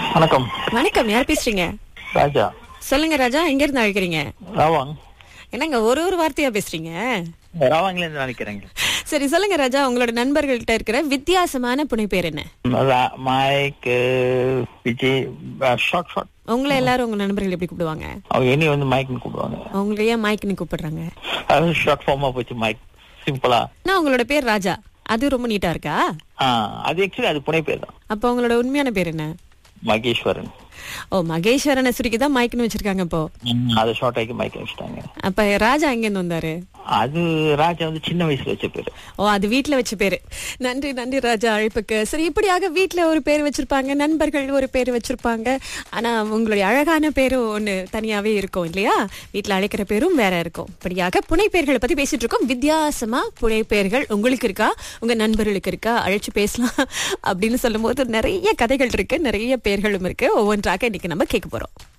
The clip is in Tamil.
வணக்கம் வணக்கம் யார் பேசுறீங்க ராஜா சொல்லுங்க ராஜா எங்க இருந்து அழைக்கிறீங்க ராவாங் என்னங்க ஒரு ஒரு வார்த்தையா பேசுறீங்க ராவாங்ல இருந்து நினைக்கிறேங்க சரி சொல்லுங்க ராஜா உங்களோட நண்பர்கள்ட்ட இருக்கிற வித்தியாசமான புனைப்பேர் என்ன ரா- மைக் அஹ், விஜய் ஷார்ட் ஷார்ட் உங்களை எல்லாரும் உங்க நண்பர்கள் எப்படி கூப்பிடுவாங்க அவங்க இனி வந்து மைக்னு கூப்பிடுவாங்க உங்களை ஏன் மைக்னு கூப்பிடுறாங்க அது ஷார்ட் ஃபார்மா போச்சு மைக் சிம்பிளா நான் உங்களோட பேர் ராஜா அது ரொம்ப நீட்டா இருக்கா ஆ அது ஆக்சுவலி அது புனை பேர் தான் அப்ப உங்களோட உண்மையான பேர் என்ன மகேஸ்வரன் ஓ மகேஸ்வரனை சுருக்கி தான் மைக்னு வச்சிருக்காங்க இப்போ அதை ஷார்ட் ஆக்கி மைக் வச்சுட்டாங்க அப்ப ராஜா எங்க இருந்து வந்தாரு அது ராஜா வந்து சின்ன வயசுல வச்ச பேரு ஓ அது வீட்ல வச்ச பேரு நன்றி நன்றி ராஜா அழைப்புக்கு சரி இப்படியாக வீட்ல ஒரு பேர் வச்சிருப்பாங்க நண்பர்கள் ஒரு பேர் வச்சிருப்பாங்க ஆனா உங்களுடைய அழகான பேரும் ஒண்ணு தனியாவே இருக்கும் இல்லையா வீட்ல அழைக்கிற பேரும் வேற இருக்கும் இப்படியாக புனைப்பெயர்களை பத்தி பேசிட்டு இருக்கோம் வித்தியாசமா புனைப்பெயர்கள் உங்களுக்கு இருக்கா உங்க நண்பர்களுக்கு இருக்கா அழைச்சு பேசலாம் அப்படின்னு சொல்லும் போது நிறைய கதைகள் இருக்கு நிறைய பேர்களும் இருக்கு ஒவ்வொன்றாக இன்னைக்கு நம்ம கேட்க போறோம்